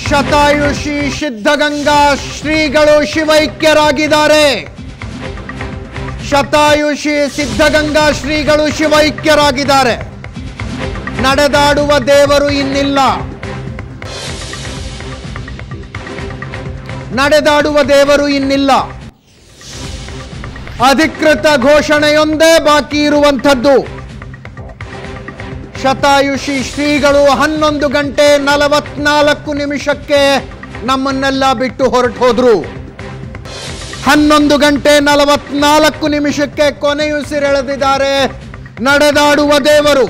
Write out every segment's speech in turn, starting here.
ಶತಾಯುಷಿ ಸಿದ್ಧಗಂಗಾ ಶ್ರೀಗಳು ಶಿವೈಕ್ಯರಾಗಿದ್ದಾರೆ ಶತಾಯುಷಿ ಸಿದ್ಧಗಂಗಾ ಶ್ರೀಗಳು ಶಿವೈಕ್ಯರಾಗಿದ್ದಾರೆ ನಡೆದಾಡುವ ದೇವರು ಇನ್ನಿಲ್ಲ ನಡೆದಾಡುವ ದೇವರು ಇನ್ನಿಲ್ಲ ಅಧಿಕೃತ ಘೋಷಣೆಯೊಂದೇ ಬಾಕಿ ಇರುವಂಥದ್ದು ಶತಾಯುಷಿ ಶ್ರೀಗಳು ಹನ್ನೊಂದು ಗಂಟೆ ನಲವತ್ನಾಲ್ಕು ನಿಮಿಷಕ್ಕೆ ನಮ್ಮನ್ನೆಲ್ಲ ಬಿಟ್ಟು ಹೊರಟು ಹೋದ್ರು ಹನ್ನೊಂದು ಗಂಟೆ ನಲವತ್ನಾಲ್ಕು ನಿಮಿಷಕ್ಕೆ ಕೊನೆಯುಸಿರೆಳೆದಿದ್ದಾರೆ ನಡೆದಾಡುವ ದೇವರು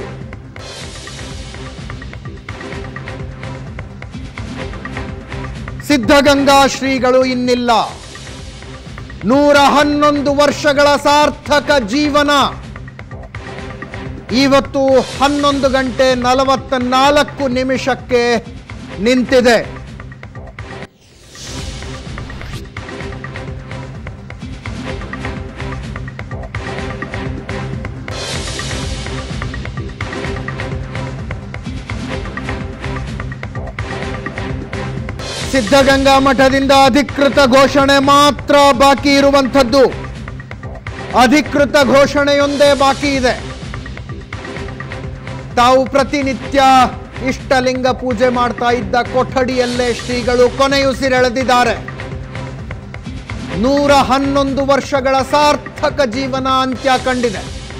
ಸಿದ್ಧಗಂಗಾ ಶ್ರೀಗಳು ಇನ್ನಿಲ್ಲ ನೂರ ಹನ್ನೊಂದು ವರ್ಷಗಳ ಸಾರ್ಥಕ ಜೀವನ ಇವತ್ತು ಹನ್ನೊಂದು ಗಂಟೆ ನಲವತ್ತ ನಾಲ್ಕು ನಿಮಿಷಕ್ಕೆ ನಿಂತಿದೆ ಸಿದ್ಧಗಂಗಾ ಮಠದಿಂದ ಅಧಿಕೃತ ಘೋಷಣೆ ಮಾತ್ರ ಬಾಕಿ ಇರುವಂಥದ್ದು ಅಧಿಕೃತ ಘೋಷಣೆಯೊಂದೇ ಬಾಕಿ ಇದೆ ತಾವು ಪ್ರತಿನಿತ್ಯ ಇಷ್ಟಲಿಂಗ ಪೂಜೆ ಮಾಡ್ತಾ ಇದ್ದ ಕೊಠಡಿಯಲ್ಲೇ ಶ್ರೀಗಳು ಕೊನೆಯುಸಿರೆಳೆದಿದ್ದಾರೆ ನೂರ ಹನ್ನೊಂದು ವರ್ಷಗಳ ಸಾರ್ಥಕ ಜೀವನ ಅಂತ್ಯ ಕಂಡಿದೆ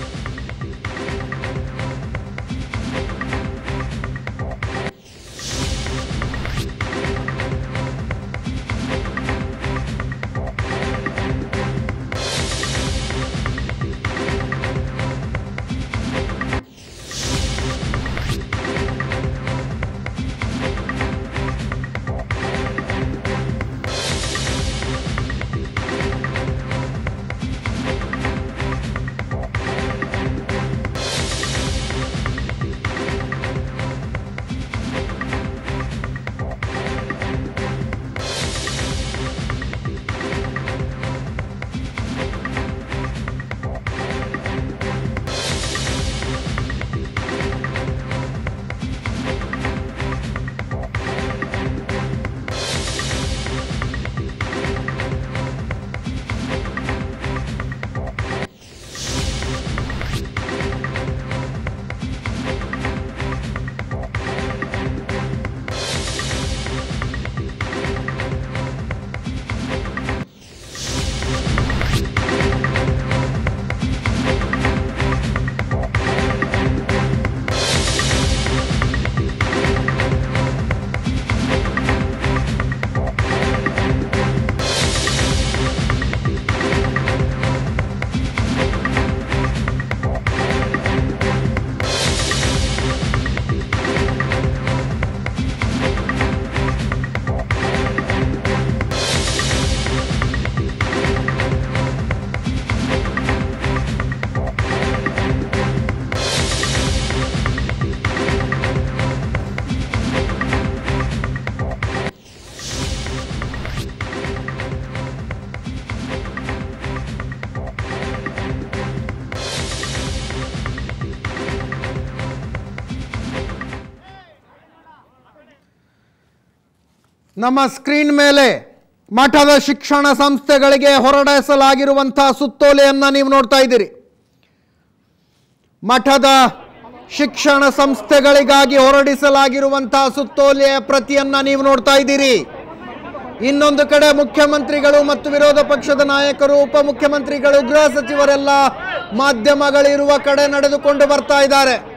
ನಮ್ಮ ಸ್ಕ್ರೀನ್ ಮೇಲೆ ಮಠದ ಶಿಕ್ಷಣ ಸಂಸ್ಥೆಗಳಿಗೆ ಹೊರಡಿಸಲಾಗಿರುವಂತಹ ಸುತ್ತೋಲೆಯನ್ನು ನೀವು ನೋಡ್ತಾ ಇದ್ದೀರಿ ಮಠದ ಶಿಕ್ಷಣ ಸಂಸ್ಥೆಗಳಿಗಾಗಿ ಹೊರಡಿಸಲಾಗಿರುವಂತಹ ಸುತ್ತೋಲೆಯ ಪ್ರತಿಯನ್ನ ನೀವು ನೋಡ್ತಾ ಇದ್ದೀರಿ ಇನ್ನೊಂದು ಕಡೆ ಮುಖ್ಯಮಂತ್ರಿಗಳು ಮತ್ತು ವಿರೋಧ ಪಕ್ಷದ ನಾಯಕರು ಉಪಮುಖ್ಯಮಂತ್ರಿಗಳು ಗೃಹ ಸಚಿವರೆಲ್ಲ ಮಾಧ್ಯಮಗಳಿರುವ ಕಡೆ ನಡೆದುಕೊಂಡು ಬರ್ತಾ ಇದ್ದಾರೆ